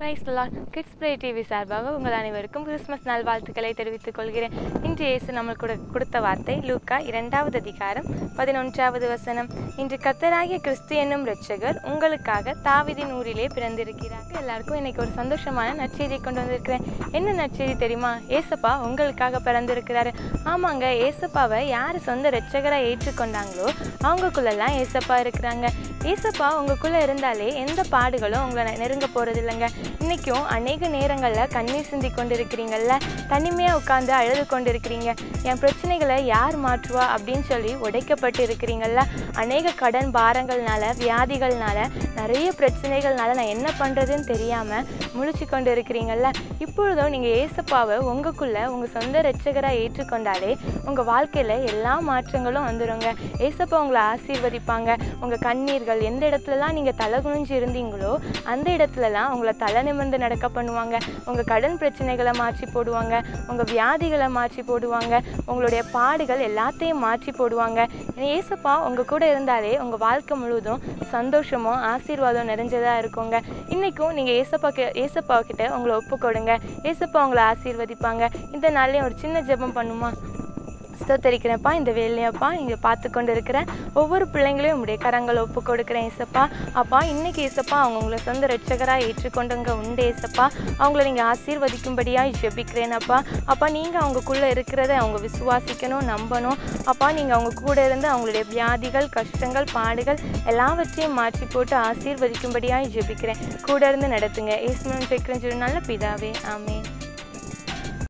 price lord kids play TV சார்பாக உங்கள் அனைவருக்கும் கிறிஸ்மஸ் நல்வாழ்த்துக்களை தெரிவித்துக் கொள்கிறேன் இன்று இயேசு நம்ம கூட கொடுத்த வார்த்தை லூக்கா இரண்டாவது அதிகாரம் பதினொன்றாவது வசனம் இன்று கத்தராகிய கிறிஸ்து என்னும் இரட்சகர் உங்களுக்காக தாவிதின் ஊரிலே பிறந்திருக்கிறார் எல்லாருக்கும் இன்னைக்கு ஒரு சந்தோஷமான நற்செய்தி கொண்டு வந்திருக்கிறேன் என்ன நற்செய்தி தெரியுமா ஏசப்பா உங்களுக்காக பிறந்திருக்கிறாரு ஆமாங்க ஏசப்பாவை யார் சொந்த இரட்சகராக ஏற்றுக்கொண்டாங்களோ அவங்களுக்குள்ளெல்லாம் ஏசப்பா இருக்கிறாங்க ஏசப்பா உங்களுக்குள்ள இருந்தாலே எந்த பாடுகளும் உங்களை நெருங்க போறது இல்லைங்க இன்னைக்கும் அநேக நேரங்களில் கண்ணீர் சிந்தி கொண்டு இருக்கிறீங்கல்ல தனிமையாக உட்காந்து அழுது கொண்டு இருக்கிறீங்க என் பிரச்சனைகளை யார் மாற்றுவா அப்படின்னு சொல்லி உடைக்கப்பட்டு இருக்கிறீங்கல்ல அநேக கடன் பாரங்கள்னால வியாதிகள்னால நிறைய பிரச்சனைகள்னால நான் என்ன பண்ணுறதுன்னு தெரியாமல் முழிச்சு கொண்டு இருக்கிறீங்கல்ல இப்பொழுதும் நீங்கள் ஏசப்பாவை உங்களுக்குள்ள உங்கள் சொந்த இரட்சகராக ஏற்றுக்கொண்டாலே உங்கள் வாழ்க்கையில் எல்லா மாற்றங்களும் வந்துடுங்க ஏசப்பா உங்களை ஆசீர்வதிப்பாங்க உங்கள் கண்ணீர்கள் எந்த இடத்துலலாம் நீங்கள் தலை குனிஞ்சு இருந்தீங்களோ அந்த இடத்துலலாம் உங்களை தலை நிமிர்ந்து நடக்க பண்ணுவாங்க உங்கள் கடன் பிரச்சனைகளை மாற்றி போடுவாங்க உங்கள் வியாதிகளை மாற்றி போடுவாங்க உங்களுடைய பாடுகள் எல்லாத்தையும் மாற்றி போடுவாங்க ஏசப்பா உங்கள் கூட இருந்தாலே உங்கள் வாழ்க்கை முழுவதும் சந்தோஷமும் ஆசீர்வாதம் நிறைஞ்சதாக இருக்குங்க இன்றைக்கும் நீங்கள் ஏசப்பா ஏசப்பா கிட்ட உங்களை ஒப்பு கொடுங்க ஏசப்பா உங்களை ஆசீர்வதிப்பாங்க இந்த நாள்லேயும் ஒரு சின்ன ஜெபம் பண்ணுமா ஸ்தோத்தரிக்கிறேன்ப்பா இந்த வேலையப்பா இங்கே பார்த்து கொண்டு இருக்கிறேன் ஒவ்வொரு பிள்ளைங்களையும் உங்களுடைய கரங்களை ஒப்பு கொடுக்குறேன் ஏசப்பா அப்பா இன்னைக்கு ஏசப்பா அவங்க உங்களை சொந்த ரட்சகராக ஏற்றுக்கொண்டுங்க உண்டு ஏசப்பா அவங்கள நீங்கள் ஆசீர்வதிக்கும்படியாக ஜெபிக்கிறேன் அப்பா அப்பா நீங்கள் அவங்கக்குள்ளே இருக்கிறத அவங்க விசுவாசிக்கணும் நம்பணும் அப்பா நீங்கள் அவங்க கூட இருந்து அவங்களுடைய வியாதிகள் கஷ்டங்கள் பாடுகள் எல்லாவற்றையும் மாற்றி போட்டு ஆசீர்வதிக்கும்படியாக ஜெபிக்கிறேன் கூட இருந்து நடத்துங்க ஏசுமன் ஜெக்கிறேன் சொல்லி நல்ல பிதாவே ஆமே